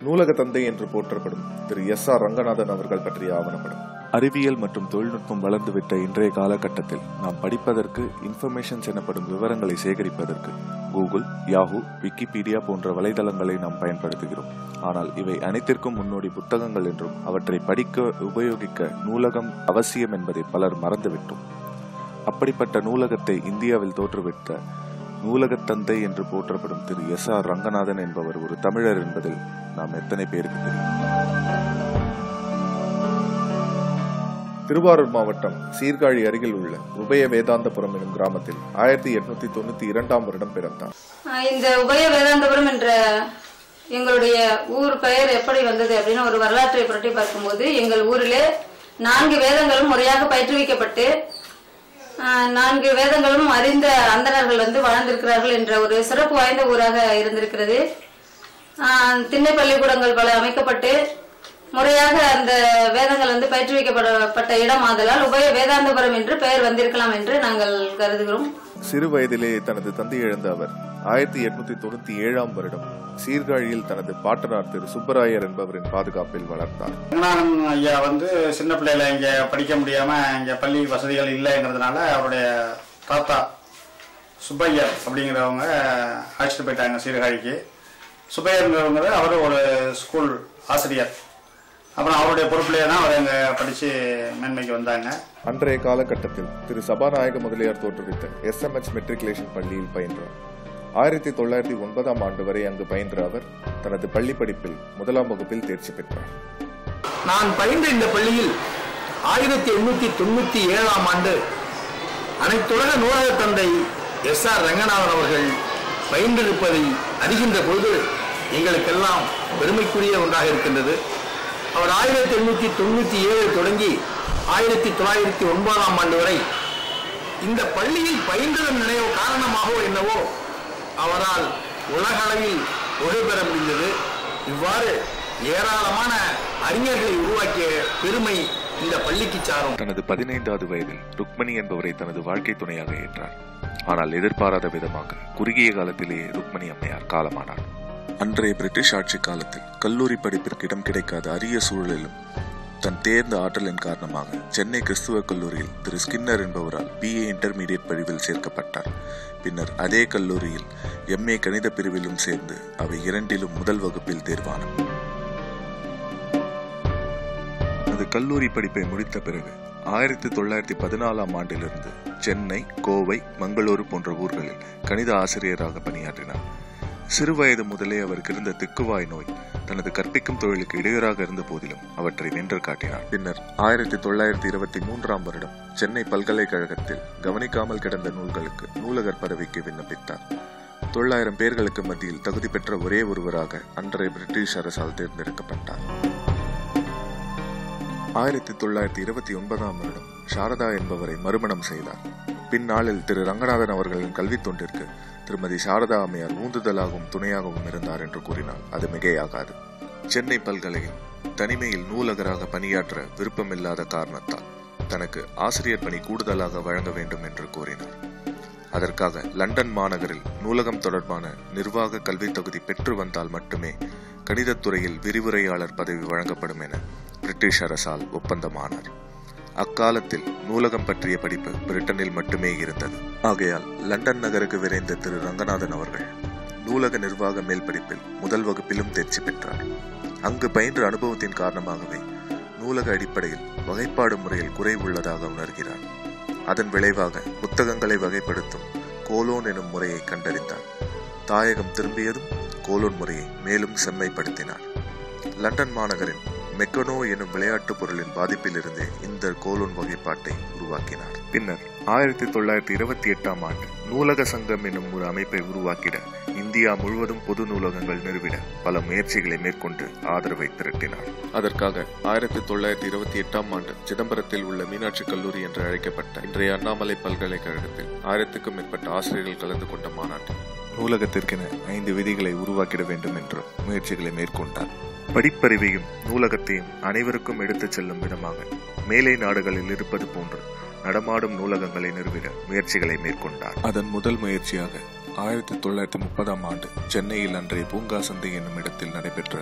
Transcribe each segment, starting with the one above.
நூலக தந்தை என்று போற்றப்படும் திரு எஸ் ஆர் ரங்கநாதன் அவர்கள் பற்றிய ஆவணப்படம் அறிவியல் மற்றும் தொழில்நுட்பம் வளர்ந்துவிட்ட இன்றைய காலகட்டத்தில் நாம் படிப்பதற்கு இன்ஃபர்மேஷன்ஸ் எனப்படும் விவரங்களை சேகரிப்பதற்கு கூகுள் யாஹூ விக்கிபீடியா போன்ற வலைதளங்களை நாம் பயன்படுத்துகிறோம் ஆனால் இவை அனைத்திற்கும் முன்னோடி புத்தகங்கள் என்றும் அவற்றை படிக்க உபயோகிக்க நூலகம் அவசியம் என்பதை பலர் மறந்துவிட்டோம் அப்படிப்பட்ட நூலகத்தை இந்தியாவில் தோற்றுவித்த நூலகத் தந்தை என்று போற்றப்படும் திரு எஸ் ஆர் ரங்கநாதன் என்பவர் ஒரு தமிழர் என்பதில் நாம் எத்தனை பேருக்கு தெரியும் திருவாரூர் மாவட்டம் சீர்காழி அருகில் உள்ள உபய வேதாந்தபுரம் எனும் கிராமத்தில் ஆயிரத்தி எட்நூத்தி தொண்ணூத்தி இரண்டாம் வருடம் பிறந்தார் ஆஹ் இந்த உபய வேதாந்தபுரம் என்ற எங்களுடைய ஊர் பெயர் எப்படி வந்தது அப்படின்னு ஒரு வரலாற்றை புரட்டி பார்க்கும்போது எங்கள் ஊரிலே நான்கு வேதங்களும் முறையாக பயிற்றுவிக்கப்பட்டு ஆஹ் நான்கு வேதங்களும் அறிந்த அந்தணர்கள் வந்து வாழ்ந்திருக்கிறார்கள் என்ற ஒரு சிறப்பு வாய்ந்த ஊராக இருந்திருக்கிறது ஆஹ் திண்ணை பள்ளிக்கூடங்கள் பல அமைக்கப்பட்டு முறையாக அந்த வேதங்கள் வந்து பயிற்றுவிக்கப்பட்ட இடம் ஆதலால் உபய வேதாந்தபுரம் என்று பெயர் வந்திருக்கலாம் என்று நாங்கள் கருதுகிறோம் சிறு வயதிலே தனது தந்தை இழந்த அவர் ஆயிரத்தி எட்நூத்தி தொண்ணூத்தி ஏழாம் வருடம் சீர்காழியில் தனது பாட்டனார் திரு சுப்பராயர் என்பவரின் பாதுகாப்பில் வளர்த்தார் ரங்கநாதன் ஐயா வந்து சின்ன பிள்ளையில இங்க படிக்க முடியாம இங்க பள்ளி வசதிகள் இல்லைங்கிறதுனால அவருடைய தாத்தா சுப்பையர் அப்படிங்கிறவங்க அழைச்சிட்டு போயிட்டாங்க சீர்காழிக்கு சுப்பையருங்கிறவங்க அவர் ஒரு ஸ்கூல் ஆசிரியர் அப்புறம் அவருடைய பொறுப்பிலேயே தான் அவர் இங்க படிச்சு மேன்மைக்கு வந்தாங்க அன்றைய காலகட்டத்தில் திரு சபாநாயக முதலியார் தோற்றுவித்த எஸ் எம் எச் மெட்ரிகுலேஷன் பள்ளியில் பயின்றார் ஆயிரத்தி தொள்ளாயிரத்தி ஒன்பதாம் ஆண்டு வரை அங்கு பயின்ற அவர் தனது பள்ளி படிப்பில் முதலாம் வகுப்பில் தேர்ச்சி பெற்றார் நான் பயின்ற இந்த பள்ளியில் ஆயிரத்தி எண்ணூத்தி தொண்ணூத்தி ஏழாம் ஆண்டு அனைத்துலக நூலக தந்தை எஸ் ஆர் ரங்கநாதன் அவர்கள் பயின்றிருப்பதை அறிகின்ற பொழுது எங்களுக்கெல்லாம் பெருமைக்குரிய ஒன்றாக இருக்கின்றது அவர் ஆயிரத்தி எண்ணூத்தி தொண்ணூத்தி ஏழு தொடங்கி ஆயிரத்தி தொள்ளாயிரத்தி ஒன்பதாம் ஆண்டு வரை இந்த பள்ளியில் பயின்றதன் நினைவு காரணமாகவோ என்னவோ அவரால் உலகளவில் புகழ் பெற முடிந்தது இவ்வாறு ஏராளமான அறிஞர்களை உருவாக்கிய பெருமை இந்த பள்ளிக்கு சாரும் தனது பதினைந்தாவது வயதில் ருக்மணி என்பவரை தனது வாழ்க்கை துணையாக ஏற்றார் ஆனால் எதிர்பாராத விதமாக குறுகிய காலத்திலேயே ருக்மணி அம்மையார் காலமானார் அன்றைய பிரிட்டிஷ் ஆட்சி காலத்தில் கல்லூரி படிப்பிற்கு இடம் கிடைக்காத அரிய சூழலிலும் தன் தேர்ந்த ஆற்றலின் காரணமாக சென்னை கிறிஸ்துவ கல்லூரியில் திரு ஸ்கின்னர் என்பவரால் பிஏ இன்டர்மீடியட் பிரிவில் சேர்க்கப்பட்டார் பின்னர் அதே கல்லூரியில் எம்ஏ கணித பிரிவிலும் சேர்ந்து அவை இரண்டிலும் முதல் வகுப்பில் தேர்வானார் தனது கல்லூரி படிப்பை முடித்த பிறகு ஆயிரத்தி தொள்ளாயிரத்தி பதினாலாம் ஆண்டிலிருந்து சென்னை கோவை மங்களூரு போன்ற ஊர்களில் கணித ஆசிரியராக பணியாற்றினார் சிறுவயது முதலே அவருக்கு இருந்த திக்குவாய் நோய் தனது கற்பிக்கும் தொழிலுக்கு இடையூறாக இருந்த போதிலும் அவற்றை வென்று காட்டினார் பின்னர் ஆயிரத்தி தொள்ளாயிரத்தி இருபத்தி மூன்றாம் வருடம் சென்னை பல்கலைக்கழகத்தில் கவனிக்காமல் கிடந்த நூல்களுக்கு நூலகர் பதவிக்கு விண்ணப்பித்தார் தொள்ளாயிரம் பேர்களுக்கு மத்தியில் தகுதி பெற்ற ஒரே ஒருவராக அன்றைய பிரிட்டிஷ் அரசால் தேர்ந்தெடுக்கப்பட்டார் ஆயிரத்தி தொள்ளாயிரத்தி இருபத்தி ஒன்பதாம் வருடம் சாரதா என்பவரை மறுமணம் செய்தார் பின்னாளில் திரு ரங்கநாதன் அவர்களின் கல்வித் தொண்டிற்கு திருமதி சாரதா அம்மையார் ஊந்துதலாகவும் துணையாகவும் இருந்தார் என்று கூறினால் அது மிகையாகாது சென்னை பல்கலையில் தனிமையில் நூலகராக பணியாற்ற விருப்பமில்லாத காரணத்தால் தனக்கு ஆசிரியர் பணி கூடுதலாக வழங்க வேண்டும் என்று கோரினார் அதற்காக லண்டன் மாநகரில் நூலகம் தொடர்பான நிர்வாக கல்வித் தகுதி பெற்று வந்தால் மட்டுமே கணிதத் துறையில் விரிவுரையாளர் பதவி வழங்கப்படும் என பிரிட்டிஷ் அரசால் ஒப்பந்தமானார் அக்காலத்தில் நூலகம் பற்றிய படிப்பு பிரிட்டனில் மட்டுமே இருந்தது ஆகையால் லண்டன் நகருக்கு விரைந்த திரு ரங்கநாதன் அவர்கள் நூலக நிர்வாக மேல் படிப்பில் முதல் வகுப்பிலும் தேர்ச்சி பெற்றார் அங்கு பயின்ற அனுபவத்தின் காரணமாகவே நூலக அடிப்படையில் வகைப்பாடு முறையில் குறைவு உள்ளதாக உணர்கிறார் அதன் விளைவாக புத்தகங்களை வகைப்படுத்தும் கோலோன் எனும் முறையை கண்டறிந்தார் தாயகம் திரும்பியதும் கோலோன் முறையை மேலும் செம்மைப்படுத்தினார் லண்டன் மாநகரின் மெக்கனோ எனும் விளையாட்டுப் பொருளின் பாதிப்பிலிருந்தே இந்த கோலோன் வகைப்பாட்டை உருவாக்கினார் பின்னர் ஆயிரத்தி தொள்ளாயிரத்தி இருபத்தி எட்டாம் ஆண்டு நூலக சங்கம் என்னும் ஒரு அமைப்பை உருவாக்கிட இந்தியா முழுவதும் பொது நூலகங்கள் நிறுவிட பல முயற்சிகளை மேற்கொண்டு ஆதரவை திரட்டினார் அதற்காக ஆயிரத்தி தொள்ளாயிரத்தி இருபத்தி எட்டாம் ஆண்டு சிதம்பரத்தில் உள்ள மீனாட்சி கல்லூரி என்று அழைக்கப்பட்ட இன்றைய அண்ணாமலை பல்கலைக்கழகத்தில் ஆயிரத்துக்கும் மேற்பட்ட ஆசிரியர்கள் கலந்து கொண்ட மாநாட்டில் நூலகத்திற்கென ஐந்து விதிகளை உருவாக்கிட வேண்டும் என்ற முயற்சிகளை மேற்கொண்டார் படிப்பறிவையும் நூலகத்தையும் அனைவருக்கும் எடுத்துச் செல்லும் விதமாக மேலை நாடுகளில் இருப்பது போன்று நடமாடும் நூலகங்களை நிறுவிட முயற்சிகளை மேற்கொண்டார் அதன் முதல் முயற்சியாக ஆயிரத்தி தொள்ளாயிரத்தி முப்பதாம் ஆண்டு சென்னையில் அன்றைய பூங்கா சந்தை என்னும் இடத்தில் நடைபெற்ற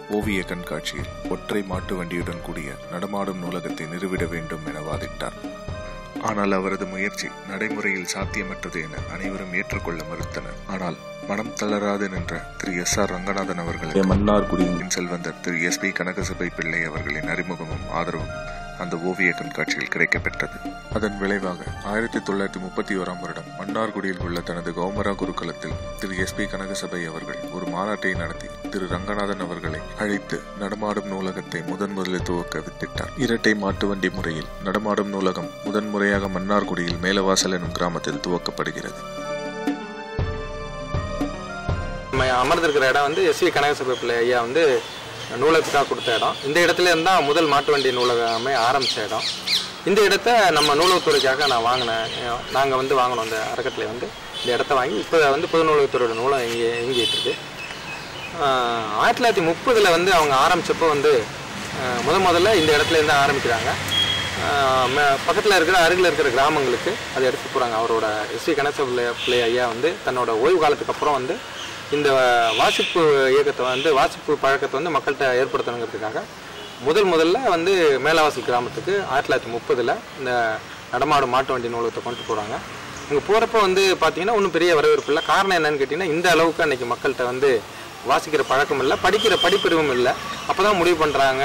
ஓவிய கண்காட்சியில் ஒற்றை மாட்டு வண்டியுடன் கூடிய நடமாடும் நூலகத்தை நிறுவிட வேண்டும் என வாதிட்டார் ஆனால் அவரது முயற்சி நடைமுறையில் சாத்தியமற்றது என அனைவரும் ஏற்றுக்கொள்ள மறுத்தனர் ஆனால் மனம் தளராது நின்ற திரு எஸ் ஆர் ரங்கநாதன் அவர்களுக்கு மன்னார்குடியின் செல்வந்தர் திரு எஸ் பி கனகசபை பிள்ளை அவர்களின் அறிமுகமும் ஆதரவும் அந்த ஓவிய கண்காட்சியில் கிடைக்கப்பெற்றது அதன் விளைவாக ஆயிரத்தி தொள்ளாயிரத்தி முப்பத்தி ஓராம் வருடம் மன்னார்குடியில் உள்ள தனது கௌமரா குருகுலத்தில் திரு எஸ் பி கனகசபை அவர்கள் ஒரு மாநாட்டை நடத்தி திரு ரங்கநாதன் அவர்களை அழைத்து நடமாடும் நூலகத்தை முதன் முதலில் துவக்க வித்திட்டார் இரட்டை மாட்டு வண்டி முறையில் நடமாடும் நூலகம் முதன்முறையாக மன்னார்குடியில் மேலவாசல் எனும் கிராமத்தில் துவக்கப்படுகிறது நம்ம அமர்ந்திருக்கிற இடம் வந்து எஸ்வி கனகசபை பிள்ளை ஐயா வந்து நூலகத்துக்காக கொடுத்த இடம் இந்த இடத்துல இருந்தா முதல் மாட்டு வண்டி நூலகமே ஆரம்பிச்ச இடம் இந்த இடத்த நம்ம நூலகத்துறைக்காக நான் வாங்கினேன் நாங்கள் வந்து வாங்கினோம் இந்த அறக்கட்டளை வந்து இந்த இடத்த வாங்கி இப்போ வந்து பொது நூலகத்துறையோட நூலம் இங்கே இயங்கிட்டு இருக்கு ஆஹ் ஆயிரத்தி தொள்ளாயிரத்தி முப்பதில் வந்து அவங்க ஆரம்பிச்சப்போ வந்து ஆஹ் முத முதல்ல இந்த இடத்துல இருந்து ஆரம்பிக்கிறாங்க பக்கத்தில் இருக்கிற அருகில் இருக்கிற கிராமங்களுக்கு அதை எடுத்து போகிறாங்க அவரோட எஸ்வி கணேச பிள்ளை பிள்ளை ஐயா வந்து தன்னோட ஓய்வு காலத்துக்கு அப்புறம் வந்து இந்த வாசிப்பு இயக்கத்தை வந்து வாசிப்பு பழக்கத்தை வந்து மக்கள்கிட்ட ஏற்படுத்தணுங்கிறதுக்காக முதல் முதல்ல வந்து மேலவாசல் கிராமத்துக்கு ஆயிரத்தி தொள்ளாயிரத்தி முப்பதில் இந்த நடமாடும் மாட்டு வண்டி நூலகத்தை கொண்டு போகிறாங்க இங்கே போகிறப்ப வந்து பார்த்தீங்கன்னா ஒன்றும் பெரிய வரவேற்பு இல்லை காரணம் என்னன்னு கேட்டிங்கன்னா இந்த அளவுக்கு அன்றைக்கி மக்கள்கிட்ட வந்து வாசிக்கிற பழக்கம் இல்லை படிக்கிற படிப்பறிவும் இல்லை அப்போ தான் முடிவு பண்ணுறாங்க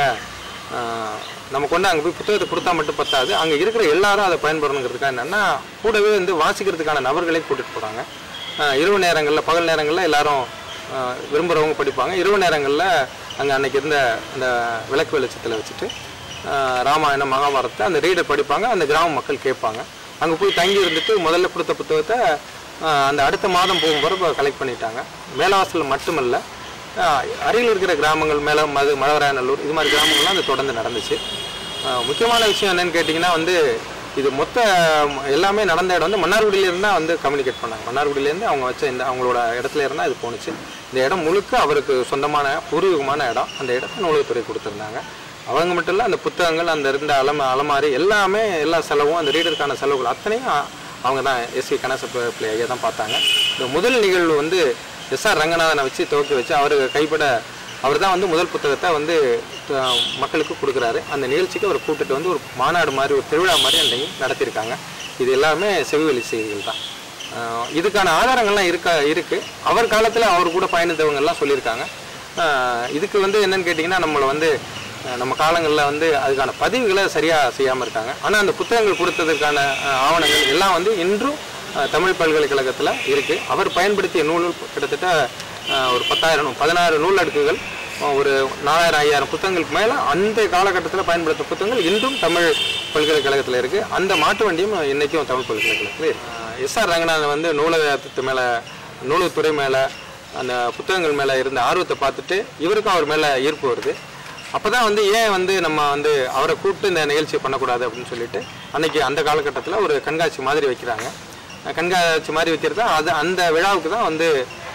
நம்ம கொண்டு அங்கே போய் புத்தகத்தை கொடுத்தா மட்டும் பத்தாது அங்கே இருக்கிற எல்லாரும் அதை பயன்படணுங்கிறதுக்காக என்னென்னா கூடவே வந்து வாசிக்கிறதுக்கான நபர்களையும் கூட்டிகிட்டு போகிறாங்க இரவு நேரங்களில் பகல் நேரங்களில் எல்லாரும் ஆஹ், விரும்புகிறவங்க படிப்பாங்க இரவு நேரங்களில் அங்கே அன்னைக்கு இருந்த அந்த விளக்கு வெளிச்சத்தில் வச்சுட்டு ஆஹ், ராமாயணம் மகாபாரதத்தை அந்த ரீடர் படிப்பாங்க அந்த கிராம மக்கள் கேட்பாங்க அங்கே போய் தங்கி இருந்துட்டு முதல்ல கொடுத்த புத்தகத்தை ஆஹ், அந்த அடுத்த மாதம் போகும்போது கலெக்ட் பண்ணிட்டாங்க மேலவாசலில் மட்டுமல்ல ஆஹ், அருகில் இருக்கிற கிராமங்கள் மேலே மது மழவராயநல்லூர் இது மாதிரி கிராமங்கள்லாம் அது தொடர்ந்து நடந்துச்சு ஆஹ், முக்கியமான விஷயம் என்னன்னு கேட்டிங்கன்னா வந்து இது மொத்த ம், எல்லாமே நடந்த இடம் வந்து மன்னார்குடியிலேருந்து தான் வந்து கம்யூனிகேட் பண்ணாங்க மன்னார்குடியிலேருந்து அவங்க வச்ச இந்த அவங்களோட இடத்துல இருந்தால் இது போணுச்சு இந்த இடம் முழுக்க அவருக்கு சொந்தமான பூர்வீகமான இடம் அந்த இடத்த நூலகத்துறை கொடுத்துருந்தாங்க அவங்க மட்டும் இல்லை அந்த புத்தகங்கள் அந்த இருந்த அலம அலமாரி எல்லாமே எல்லா செலவும் அந்த ரீடருக்கான செலவுகள் அத்தனையும் அ- அவங்க தான் எஸ்வி கணேச பிள்ளை ஐயா தான் பார்த்தாங்க இந்த முதல் நிகழ்வு வந்து எஸ்ஆர் ரங்கநாதனை வச்சு துவக்கி வச்சு அவர் கைப்பட அவர் தான் வந்து முதல் புத்தகத்தை வந்து அஹ், மக்களுக்கு கொடுக்குறாரு அந்த நிகழ்ச்சிக்கு அவர் கூப்பிட்டு வந்து ஒரு மாநாடு மாதிரி ஒரு திருவிழா மாதிரி அன்றைக்கி நடத்தியிருக்காங்க இது எல்லாமே செவிவெளி செய்திகள் தான் அஹ், இதுக்கான ஆதாரங்கள்லாம் இருக்க இருக்கு அவர் காலத்தில் அவர் கூட பயணித்தவங்க எல்லாம் சொல்லியிருக்காங்க அஹ், இதுக்கு வந்து என்னன்னு கேட்டிங்கன்னா நம்மளை வந்து அஹ், நம்ம காலங்களில் வந்து அதுக்கான பதிவுகளை சரியாக செய்யாமல் இருக்காங்க ஆனால் அந்த புத்தகங்கள் கொடுத்ததற்கான அஹ், ஆவணங்கள் எல்லாம் வந்து இன்றும் அஹ், தமிழ் பல்கலைக்கழகத்தில் இருக்குது அவர் பயன்படுத்திய நூல்கள் கிட்டத்தட்ட அஹ், ஒரு பத்தாயிரம் பதினாறு நூல் அடுக்குகள் அஹ், ஒரு நாலாயிரம் ஐயாயிரம் புத்தகங்களுக்கு மேலே அந்த காலகட்டத்தில் பயன்படுத்த புத்தகங்கள் இன்றும் தமிழ் பல்கலைக்கழகத்தில் இருக்குது அந்த மாட்டு வண்டியும் இன்றைக்கும் தமிழ் பல்கலைக்கழகத்தில் இருக்குது எஸ்ஆர் ரங்கநாதன் வந்து நூலகத்து மேலே நூலகத்துறை மேலே அந்த புத்தகங்கள் மேலே இருந்த ஆர்வத்தை பார்த்துட்டு இவருக்கும் அவர் மேலே ஈர்ப்பு வருது அப்பதான் வந்து ஏன் வந்து நம்ம வந்து அவரை கூப்பிட்டு இந்த நிகழ்ச்சியை பண்ணக்கூடாது அப்படின்னு சொல்லிட்டு அன்னைக்கு அந்த காலகட்டத்தில் ஒரு கண்காட்சி மாதிரி வைக்கிறாங்க அஹ் கண்காட்சி மாதிரி வைக்கிறது அது அந்த விழாவுக்கு தான் வந்து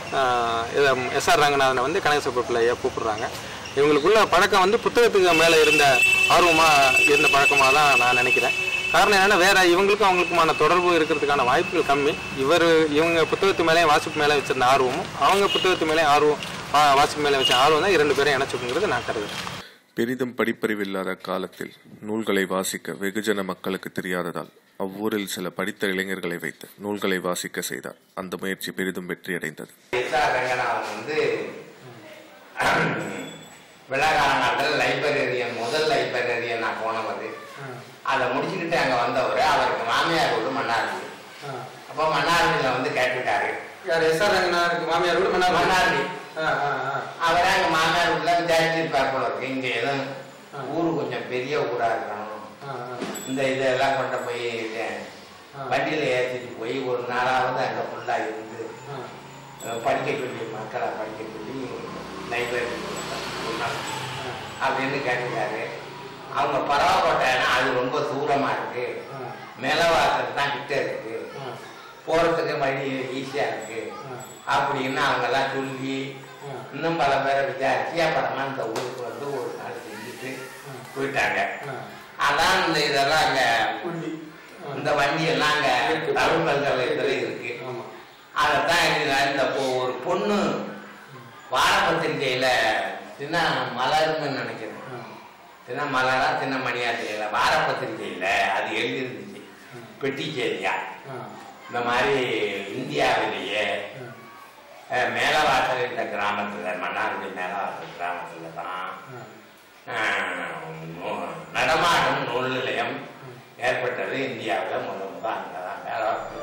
எஸ்ஆர் ரங்கநாதனை வந்து கனகசபை பிள்ளையை கூப்பிடுறாங்க இவங்களுக்குள்ள பழக்கம் வந்து புத்தகத்துக்கு மேலே இருந்த ஆர்வமாக இருந்த பழக்கமாக தான் நான் நினைக்கிறேன் காரணம் என்னன்னா வேற இவங்களுக்கும் அவங்களுக்குமான தொடர்பு இருக்கிறதுக்கான வாய்ப்புகள் கம்மி இவர் இவங்க புத்தகத்து மேலேயும் வாசிப்பு மேலே வச்சிருந்த ஆர்வமும் அவங்க புத்தகத்து மேலே ஆர்வம் வா- வாசிப்பு மேலே வச்ச ஆர்வம் தான் இரண்டு பேரும் இணைச்சுக்குங்கிறது நான் கருதுறேன் பெரிதும் படிப்பறிவில்லாத காலத்தில் நூல்களை வாசிக்க வெகுஜன மக்களுக்கு தெரியாததால் அவ்வூரில் சில படித்த இளைஞர்களை வைத்து நூல்களை வாசிக்க செய்தார் அந்த முயற்சி பெரிதும் வெற்றியடைந்தது எஸ்ஆர் ரங்கநாதன் வந்து விழாக்காலங்காலத்தில் லைப்ரரியன் முதல் லைப்ரரியன் நான் போனவர் அதை முடிச்சுக்கிட்டு அங்கே வந்தவர் அவருக்கு மாமியார் வீடு மன்னார்குடி அப்போ மன்னார்குடியில் வந்து கேட்டுட்டாரு யார் எஸ்ஆர் ரங்கநாதனுக்கு மாமியார் கூட மன்னார்குடி அவரே அங்கே மாமியார் வீட்டில் விசாரிச்சிருப்பார் போல இருக்கு இங்கே எதுவும் ஊர் கொஞ்சம் பெரிய ஊராக இருக்கணும் இந்த இதெல்லாம் கொண்டு போய் இது வண்டியில் ஏற்றிட்டு போய் ஒரு நாளாவது அங்கே ஃபுல்லாக இருந்து அஹ் படிக்க சொல்லி மக்களை படிக்க சொல்லி லைப்ரரி அப்படின்னு கேட்டுட்டாரு அவங்க பரவாக்கோட்டைன்னா அது ரொம்ப தூரமா இருக்கு மேலவாசல் தான் கிட்ட இருக்கு போறதுக்கு வழி ஈஸியா இருக்கு அப்படின்னு அவங்க எல்லாம் சொல்லி இன்னும் பல பேரை விசாரிச்சு அப்புறமா இந்த ஊருக்கு வந்து ஒரு நாள் செஞ்சுட்டு போயிட்டாங்க அதான் இந்த இதெல்லாம் அங்க இந்த வண்டி எல்லாம் அங்க தமிழ் பல்கலைக்கழகத்துல இருக்கு அதைத்தான் எழுதினார் இந்த பொ- ஒரு பொண்ணு வார பத்திரிகையில சின்ன மலர்னு நினைக்கிறேன் சின்ன மலரா சின்ன மணியா தெரியல வார பத்திரிகையில் அது எழுதிருந்துச்சு பெட்டிச்சேரியா இந்த மாதிரி இந்தியாவிலேயே அஹ், மேலவாசல் இந்த கிராமத்தில் மன்னார்குடி மேலவாசல் கிராமத்தில் தான் அஹ், நூ- நடமாடும் நூல் நிலையம் ஏற்பட்டது இந்தியாவில் முதல் முதல் அங்கே தான் மேலவாசல்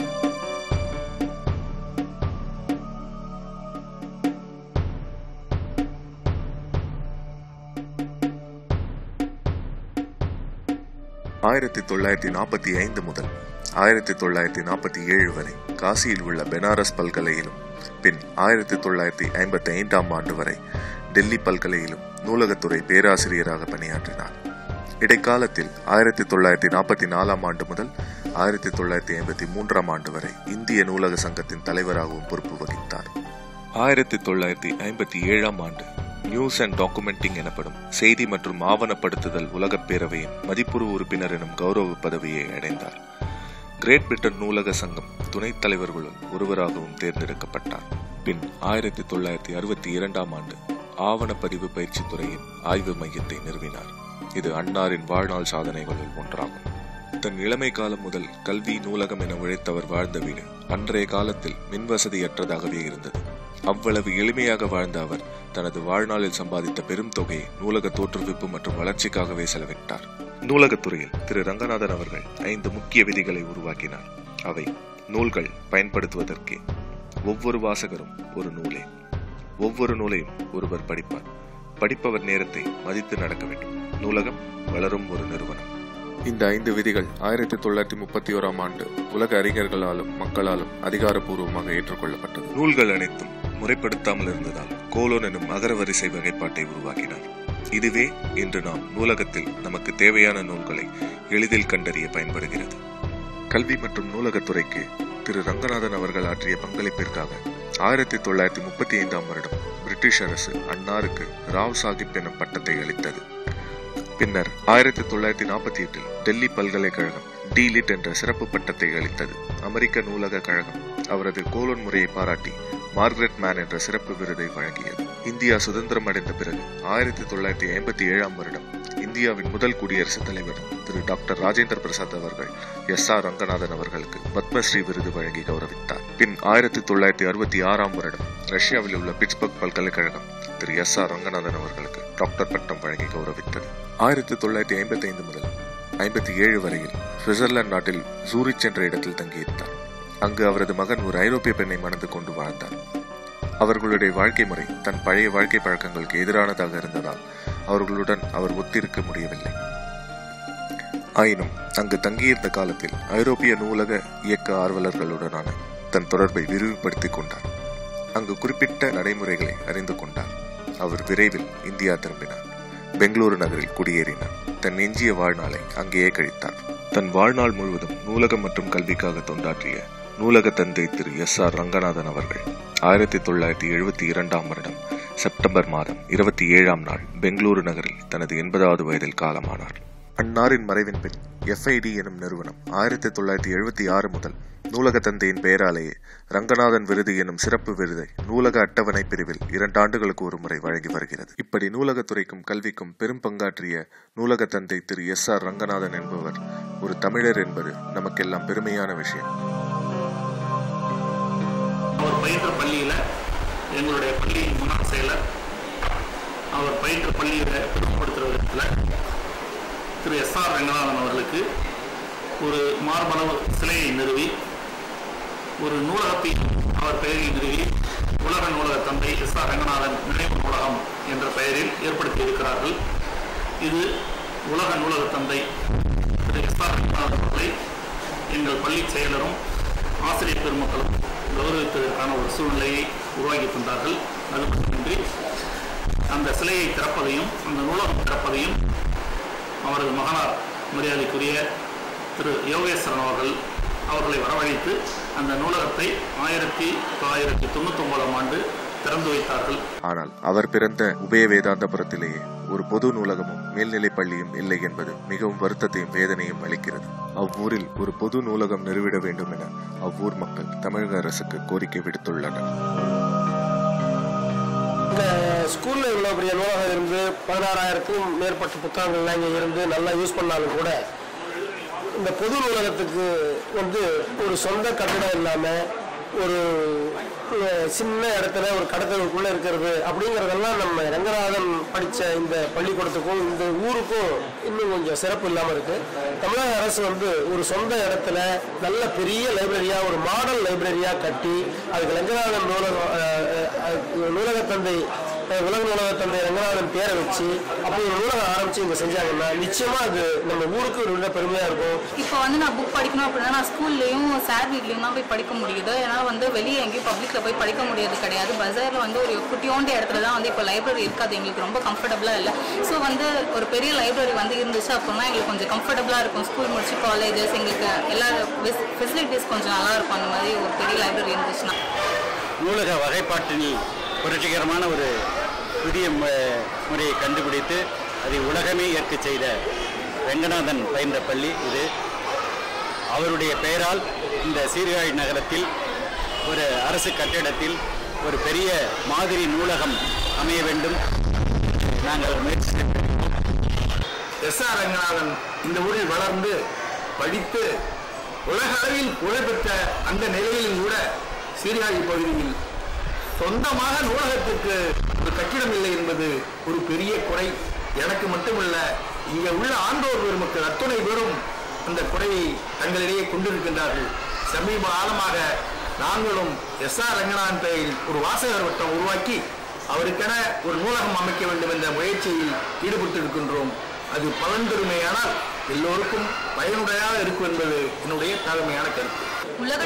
ஆயிரத்தி தொள்ளாயிரத்தி நாற்பத்தி ஐந்து முதல் ஆயிரத்தி தொள்ளாயிரத்தி நாற்பத்தி ஏழு வரை காசியில் உள்ள பெனாரஸ் பல்கலையிலும் பின் ஆயிரத்தி தொள்ளாயிரத்தி ஐம்பத்தி ஐந்தாம் ஆண்டு வரை டெல்லி பல்கலையிலும் நூலகத்துறை பேராசிரியராக பணியாற்றினார் இடைக்காலத்தில் ஆயிரத்தி தொள்ளாயிரத்தி நாற்பத்தி நாலாம் ஆண்டு முதல் ஆயிரத்தி தொள்ளாயிரத்தி ஐம்பத்தி மூன்றாம் ஆண்டு வரை இந்திய நூலக சங்கத்தின் தலைவராகவும் பொறுப்பு வகித்தார் ஆயிரத்தி தொள்ளாயிரத்தி ஐம்பத்தி ஏழாம் ஆண்டு நியூஸ் அண்ட் டாக்குமெண்டிங் எனப்படும் செய்தி மற்றும் ஆவணப்படுத்துதல் உலகப் பேரவையின் மதிப்புறு உறுப்பினர் எனும் கௌரவ பதவியை அடைந்தார் கிரேட் பிரிட்டன் நூலக சங்கம் துணைத் தலைவர்களுள் ஒருவராகவும் தேர்ந்தெடுக்கப்பட்டார் பின் ஆயிரத்தி தொள்ளாயிரத்தி அறுபத்தி இரண்டாம் ஆண்டு ஆவணப்பதிவு பயிற்சித் துறையின் ஆய்வு மையத்தை நிறுவினார் இது அன்னாரின் வாழ்நாள் சாதனைகளுள் ஒன்றாகும் தன் இளமை காலம் முதல் கல்வி நூலகம் என உழைத்தவர் வாழ்ந்த வீடு அன்றைய காலத்தில் மின்வசதியற்றதாகவே இருந்தது அவ்வளவு எளிமையாக வாழ்ந்த அவர் தனது வாழ்நாளில் சம்பாதித்த பெரும் தொகையை நூலக தோற்றுவிப்பு மற்றும் வளர்ச்சிக்காகவே செலவிட்டார் நூலகத்துறையில் திரு ரங்கநாதன் அவர்கள் ஐந்து முக்கிய விதிகளை உருவாக்கினார் அவை நூல்கள் பயன்படுத்துவதற்கே ஒவ்வொரு வாசகரும் ஒரு நூலே ஒவ்வொரு நூலையும் ஒருவர் படிப்பார் படிப்பவர் நேரத்தை மதித்து நடக்க வேண்டும் நூலகம் வளரும் ஒரு நிறுவனம் இந்த ஐந்து விதிகள் ஆயிரத்தி தொள்ளாயிரத்தி முப்பத்தி ஓராம் ஆண்டு உலக அறிஞர்களாலும் மக்களாலும் அதிகாரப்பூர்வமாக ஏற்றுக்கொள்ளப்பட்டது நூல்கள் அனைத்தும் முறைப்படுத்தாமல் இருந்ததால் கோலோன் எனும் அகரவரிசை வகைப்பாட்டை உருவாக்கினார் இதுவே இன்று நாம் நூலகத்தில் நமக்கு தேவையான நூல்களை எளிதில் கண்டறிய பயன்படுகிறது கல்வி மற்றும் நூலகத்துறைக்கு திரு ரங்கநாதன் அவர்கள் ஆற்றிய பங்களிப்பிற்காக ஆயிரத்தி தொள்ளாயிரத்தி முப்பத்தி ஐந்தாம் வருடம் பிரிட்டிஷ் அரசு அன்னாருக்கு ராவ் சாஹிப் எனும் பட்டத்தை அளித்தது பின்னர் ஆயிரத்தி தொள்ளாயிரத்தி நாற்பத்தி எட்டில் டெல்லி பல்கலைக்கழகம் டிலிட் என்ற சிறப்பு பட்டத்தை அளித்தது அமெரிக்க நூலக கழகம் அவரது கோலோன் முறையை பாராட்டி மார்கரெட் மேன் என்ற சிறப்பு விருதை வழங்கியது இந்தியா சுதந்திரம் அடைந்த பிறகு ஆயிரத்தி தொள்ளாயிரத்தி ஐம்பத்தி ஏழாம் வருடம் இந்தியாவின் முதல் குடியரசுத் தலைவர் திரு டாக்டர் ராஜேந்திர பிரசாத் அவர்கள் எஸ் ஆர் ரங்கநாதன் அவர்களுக்கு பத்மஸ்ரீ விருது வழங்கி கௌரவித்தார் பின் ஆயிரத்தி தொள்ளாயிரத்தி அறுபத்தி ஆறாம் வருடம் ரஷ்யாவில் உள்ள பிட்ஸ்பர்க் பல்கலைக்கழகம் திரு எஸ் ஆர் ரங்கநாதன் அவர்களுக்கு டாக்டர் பட்டம் வழங்கி கௌரவித்தது ஆயிரத்தி தொள்ளாயிரத்தி ஐம்பத்தி ஐந்து முதல் ஐம்பத்தி ஏழு வரையில் சுவிட்சர்லாந்து நாட்டில் சூரிச் என்ற இடத்தில் தங்கியிருந்தார் அங்கு அவரது மகன் ஒரு ஐரோப்பிய பெண்ணை மணந்து கொண்டு வாழ்ந்தார் அவர்களுடைய வாழ்க்கை முறை தன் பழைய வாழ்க்கை பழக்கங்களுக்கு எதிரானதாக இருந்ததால் அவர்களுடன் அவர் ஒத்திருக்க முடியவில்லை ஆயினும் அங்கு தங்கியிருந்த காலத்தில் ஐரோப்பிய நூலக இயக்க ஆர்வலர்களுடனான தன் தொடர்பை விரிவுபடுத்திக் கொண்டார் அங்கு குறிப்பிட்ட நடைமுறைகளை அறிந்து கொண்டார் அவர் விரைவில் இந்தியா திரும்பினார் பெங்களூரு நகரில் குடியேறினார் தன் எஞ்சிய வாழ்நாளை அங்கேயே கழித்தார் தன் வாழ்நாள் முழுவதும் நூலகம் மற்றும் கல்விக்காக தொண்டாற்றிய நூலக தந்தை திரு எஸ் ஆர் ரங்கநாதன் அவர்கள் ஆயிரத்தி தொள்ளாயிரத்தி எழுபத்தி இரண்டாம் வருடம் செப்டம்பர் மாதம் இருபத்தி ஏழாம் நாள் பெங்களூரு நகரில் தனது எண்பதாவது வயதில் காலமானார் அன்னாரின் மறைவின் பின் எஃப்ஐடி எனும் நிறுவனம் ஆயிரத்தி தொள்ளாயிரத்தி எழுபத்தி ஆறு முதல் நூலக தந்தையின் பெயராலேயே ரங்கநாதன் விருது எனும் சிறப்பு விருதை நூலக அட்டவணை பிரிவில் இரண்டு ஆண்டுகளுக்கு ஒரு முறை வழங்கி வருகிறது இப்படி நூலகத்துறைக்கும் கல்விக்கும் பெரும் பங்காற்றிய நூலக தந்தை திரு எஸ் ஆர் ரங்கநாதன் என்பவர் ஒரு தமிழர் என்பது நமக்கெல்லாம் பெருமையான விஷயம் அவர் பயின்ற பள்ளியில் எங்களுடைய பள்ளியின் முன்னாள் செயலர் அவர் பயின்ற பள்ளியில் பெருமைப்படுத்துகிற விதத்தில் திரு எஸ் ஆர் ரங்கநாதன் அவர்களுக்கு ஒரு மார்பளவு சிலையை நிறுவி ஒரு நூலகத்தை அவர் பெயரில் நிறுவி உலக நூலக தந்தை எஸ் ஆர் ரங்கநாதன் நினைவு நூலகம் என்ற பெயரில் ஏற்படுத்தி இருக்கிறார்கள் இது உலக நூலக தந்தை திரு எஸ் ஆர் ரங்கநாதன் அவர்களை எங்கள் பள்ளி செயலரும் ஆசிரியர் பெருமக்களும் கௌரவிப்பதற்கான ஒரு சூழ்நிலையை உருவாக்கி தந்தார்கள் அது மட்டுமின்றி அந்த சிலையை திறப்பதையும் அந்த நூலகம் திறப்பதையும் அவரது மகனார் மரியாதைக்குரிய திரு யோகேஸ்வரன் அவர்கள் அவர்களை வரவழைத்து அந்த நூலகத்தை ஆயிரத்தி தொள்ளாயிரத்தி தொண்ணூத்தி ஒன்பதாம் ஆண்டு திறந்து வைத்தார்கள் ஆனால் அவர் பிறந்த உபய வேதாந்தபுரத்திலேயே ஒரு பொது நூலகமும் மேல்நிலைப் பள்ளியும் இல்லை என்பது மிகவும் வருத்தத்தையும் வேதனையும் அளிக்கிறது அவ்வூரில் ஒரு பொது நூலகம் நிறுவிட வேண்டும் என அவ்வூர் மக்கள் தமிழக அரசுக்கு கோரிக்கை விடுத்துள்ளனர் இந்த ஸ்கூலில் இவ்வளோ பெரிய நூலகம் இருந்து பதினாறாயிரத்துக்கும் மேற்பட்ட புத்தகங்கள்லாம் இங்கே இருந்து நல்லா யூஸ் பண்ணாலும் கூட இந்த பொது நூலகத்துக்கு வந்து ஒரு சொந்த கட்டிடம் இல்லாமல் ஒரு அஹ், சின்ன இடத்துல ஒரு கடத்தலுக்குள்ளே இருக்கிறது அப்படிங்கிறதெல்லாம் நம்ம ரங்கநாதன் படித்த இந்த பள்ளிக்கூடத்துக்கும் இந்த ஊருக்கும் இன்னும் கொஞ்சம் சிறப்பு இல்லாமல் இருக்குது தமிழக அரசு வந்து ஒரு சொந்த இடத்துல நல்ல பெரிய லைப்ரரியாக ஒரு மாடல் லைப்ரரியாக கட்டி அதுக்கு ரங்கநாதன் நூலகம் அஹ், அஹ், நூலகத்தந்தை அஹ், உலக நூலகத்தந்தை ரங்கநாதன் பேரை வச்சு அப்படி ஒரு நூலகம் ஆரம்பித்து இங்கே செஞ்சாங்கன்னா நிச்சயமாக அது நம்ம ஊருக்கு ஒரு நல்ல பெருமையாக இருக்கும் இப்போ வந்து நான் புக் படிக்கணும் அப்படின்னா நான் ஸ்கூல்லையும் சார் வீட்லையும் தான் போய் படிக்க முடியுது ஏன்னா வந்து வெளியே எங்கேயும் பப்ளிக்கில் போய் படிக்க முடியாது கிடையாது பஜாரில் வந்து ஒரு குட்டியோண்ட இடத்துல தான் வந்து இப்போ லைப்ரரி இருக்காது எங்களுக்கு ரொம்ப கம்ஃபர்டபுளாக இல்லை ஸோ வந்து ஒரு பெரிய லைப்ரரி வந்து இருந்துச்சு அப்படின்னா எங்களுக்கு கொஞ்சம் கம்ஃபர்டபுளாக இருக்கும் ஸ்கூல் முடிச்சு காலேஜஸ் எங்களுக்கு எல்லா ஃபெசிலிட்டிஸ் கொஞ்சம் நல்லா இருக்கும் அந்த மாதிரி ஒரு பெரிய லைப்ரரி இருந்துச்சுன்னா நூலக வகைப்பாட்டினில் புரட்சிகரமான ஒரு புதிய மு- முறையை கண்டுபிடித்து அதை உலகமே ஏற்க செய்த ரங்கநாதன் பயின்ற பள்ளி இது அவருடைய பெயரால் இந்த சீர்காழி நகரத்தில் ஒரு அரசு கட்டிடத்தில் ஒரு பெரிய மாதிரி நூலகம் அமைய வேண்டும் நாங்கள் முயற்சி செய்கிறோம். எஸ் ஆர் ரங்கநாதன் இந்த ஊரில் வளர்ந்து படித்து உலக அளவில் புகழ்பெற்ற அந்த நிலையிலும் கூட சீர்காழி பகுதியில் சொந்தமாக நூலகத்திற்கு ஒரு கட்டிடம் இல்லை என்பது ஒரு பெரிய குறை எனக்கு மட்டுமல்ல இங்கே உள்ள ஆண்டோர் பெருமக்கள் அத்துணை பேரும் அந்த குறையை தங்களிடையே கொண்டிருக்கின்றார்கள் சமீப காலமாக நாங்களும் எஸ் ஆர் ரங்கநாதன் பெயரில் ஒரு வாசகர் வட்டம் உருவாக்கி அவருக்கென ஒரு நூலகம் அமைக்க வேண்டும் என்ற முயற்சியில் ஈடுபட்டிருக்கின்றோம் அது பலன் தருமையானால் எல்லோருக்கும் பயனுடையாக இருக்கும் என்பது என்னுடைய தாழ்மையான கருத்து உலக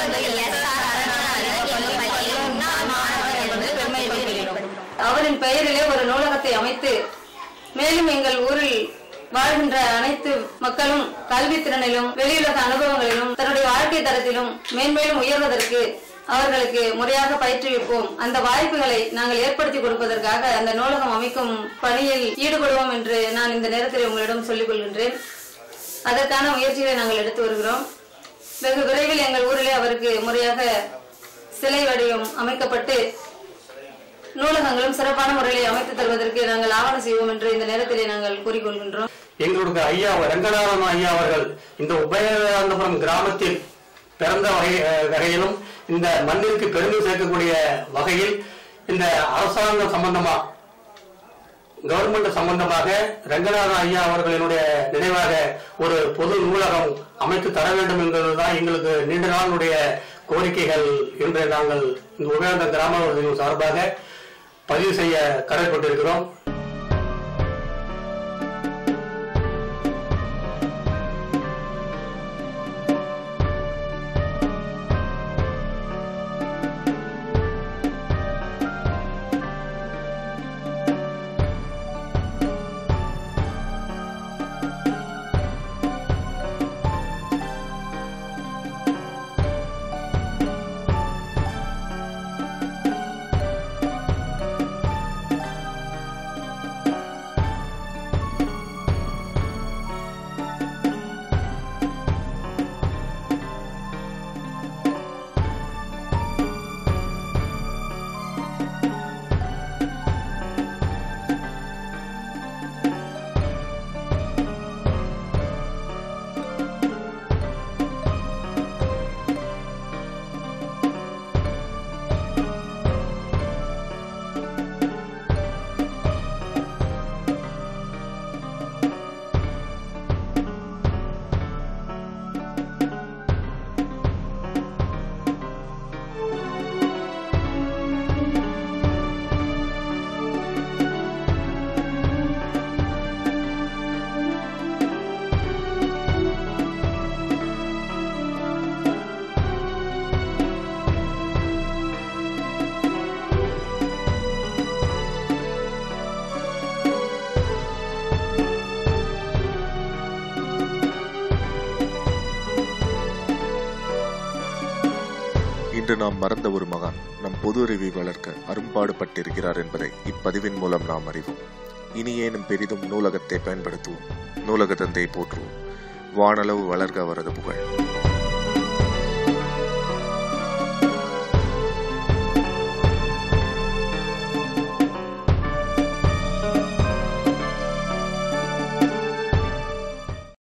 அவரின் பெயரிலே ஒரு நூலகத்தை அமைத்து மேலும் எங்கள் ஊரில் வாழ்கின்ற அனைத்து மக்களும் கல்வி திறனிலும் வெளியுலக அனுபவங்களிலும் தன்னுடைய வாழ்க்கை தரத்திலும் மேன்மேலும் உயர்வதற்கு அவர்களுக்கு முறையாக பயிற்றுவிப்போம் அந்த வாய்ப்புகளை நாங்கள் ஏற்படுத்தி கொடுப்பதற்காக அந்த நூலகம் அமைக்கும் பணியில் ஈடுபடுவோம் என்று நான் இந்த நேரத்தில் உங்களிடம் சொல்லிக் கொள்கின்றேன் அதற்கான முயற்சிகளை நாங்கள் எடுத்து வருகிறோம் வெகு விரைவில் எங்கள் ஊரிலே அவருக்கு முறையாக சிலை வடிவம் அமைக்கப்பட்டு நூலகங்களும் சிறப்பான முறையில் அமைத்து தருவதற்கு நாங்கள் ஆவணம் செய்வோம் என்று இந்த நேரத்திலே நாங்கள் கூறிக்கொள்கின்றோம் எங்களுடைய ஐயா ரங்கநாதன் ஐயா அவர்கள் இந்த உபயகாந்தபுரம் கிராமத்தில் பிறந்த வகை அஹ், வகையிலும் இந்த மண்ணிற்கு பெருமை சேர்க்கக்கூடிய வகையில் இந்த அரசாங்கம் சம்பந்தமா கவர்மெண்ட் சம்பந்தமாக ரங்கநாதன் ஐயா அவர்களினுடைய நினைவாக ஒரு பொது நூலகம் அமைத்து தர வேண்டும் என்பதுதான் எங்களுக்கு நீண்ட நாளுடைய கோரிக்கைகள் என்று நாங்கள் இந்த உபயோக கிராம சார்பாக பதிவு செய்ய கடற்பட்டிருக்கிறோம் இன்று நாம் மறந்த ஒரு மகான் நம் பொது அறிவை வளர்க்க அரும்பாடுபட்டிருக்கிறார் என்பதை இப்பதிவின் மூலம் நாம் அறிவோம் இனி ஏனும் பெரிதும் நூலகத்தை பயன்படுத்துவோம் நூலக தந்தையை போற்றுவோம் வானளவு வளர்க அவரது புகழ்